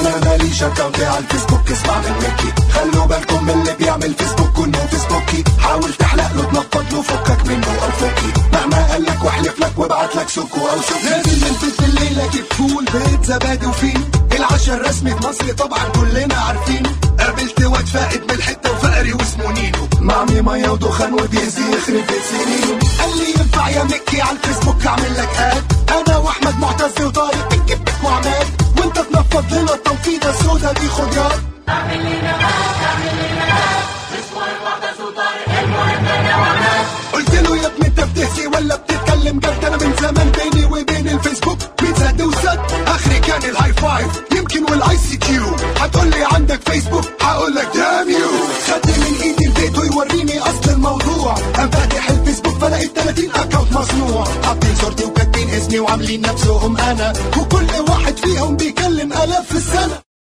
انا ماليش اكونت على الفيسبوك اسمع من مكي خلوا بالكم من اللي بيعمل فيسبوك انه فيسبوكي حاول تحلق له تنفض له فكك منه او فكي مهما قال لك واحلف لك وابعت لك سكو او سكي نازل نلفت بالليل اجيب فول بيت زبادي وفين العشاء الرسمي في مصر طبعا كلنا عارفين قابلت واد فائد من الحته وفقري واسمه نينو معمي ميه ودخان وبيزي يخرب بيت سنينه قال لي ينفع يا مكي على الفيسبوك اعمل لك اد انا واحمد معتز وطارق بك بك وعماد وانت تنفض لنا التنفيضه السودا دي خد يا قلت له يا ابني انت بتهزي ولا بتتكلم جد انا من زمان بيني وبين الفيسبوك مين زاد وسد اخري كان الهاي فايف يمكن والاي سي كيو هتقول لي عندك فيسبوك هقول لك دام يو خد من ايدي الفيديو يوريني اصل الموضوع قام فاتح الفيسبوك فلقيت 30 اكونت مصنوع حاطين صورتي وكاتبين اسمي وعاملين نفسهم انا وكل واحد فيهم بيكلم الاف في